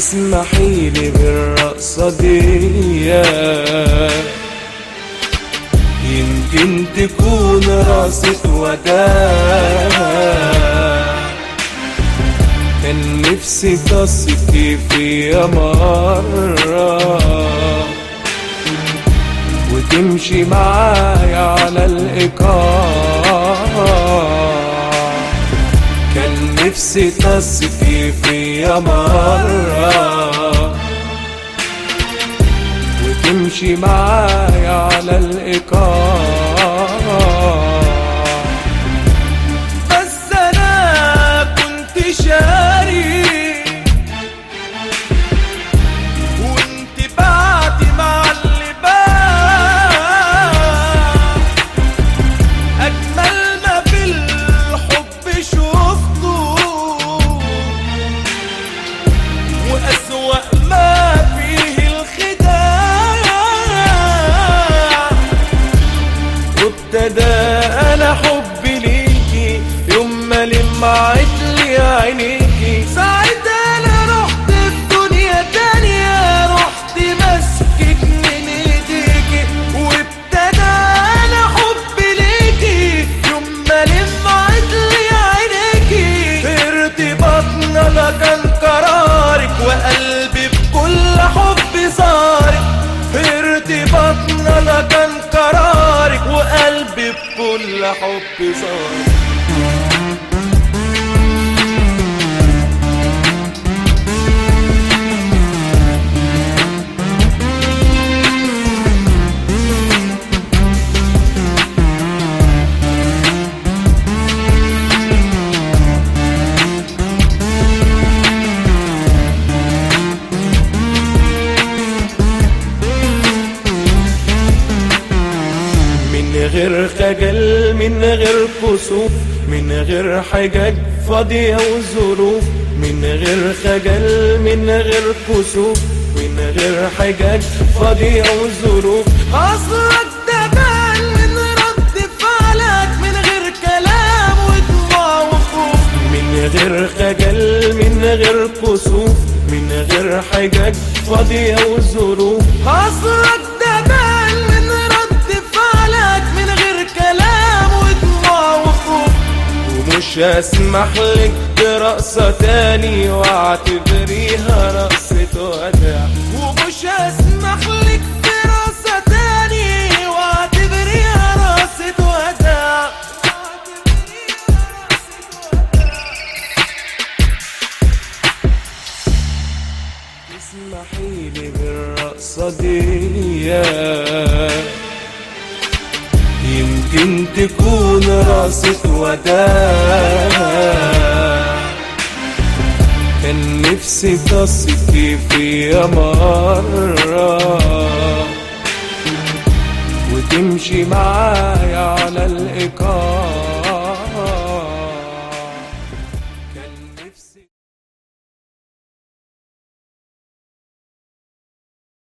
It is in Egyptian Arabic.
تسمحي لي بالرقصة دي يمكن تكون رقصة وداع كان نفسي تثقي فيا مرة وتمشي معايا على الإيقاع كان نفسي تثقي فيا مرة وتمشي معايا على الإيقاع بس أنا كنت شاري وانت بعدي مع اللي باع أجمل ما بالحب شفته وأسوأ ما فيه الخداع وابتدى أنا حبي ليكي يوم ما لمعت لي عينيكي ساعتها أنا رحت في دنيا تانية رحت ماسكك من ايديكي وابتدى أنا حبي ليكي يوم ما لمعت لي عينيكي ارتباطنا ده كان قرارك وقلبي بكل حب صارك ارتباطنا ده كان قرارك وقلبي بكل حب صارك من غير خجل من غير كسوف من غير حجج فاضية وظروف من غير خجل من غير كسوف من غير حجج فاضية وظروف أصلك ده بان من رد فعلك من غير كلام ودموع وخوف من غير خجل من غير كسوف من غير حجج فاضية وظروف أصلك ده بان من رد فعلك من غير كلام ودموع وخوف ومش هسمح لك برقصة تاني واعتبريها رقصة وداع ومش هسمح لك برقصة تاني واعتبريها رقصة وداع تسمحي لي بالرقصة دي يمكن تكون رقصة وداع كان نفسي تثقي فيا مرة وتمشي معايا على الإيقاع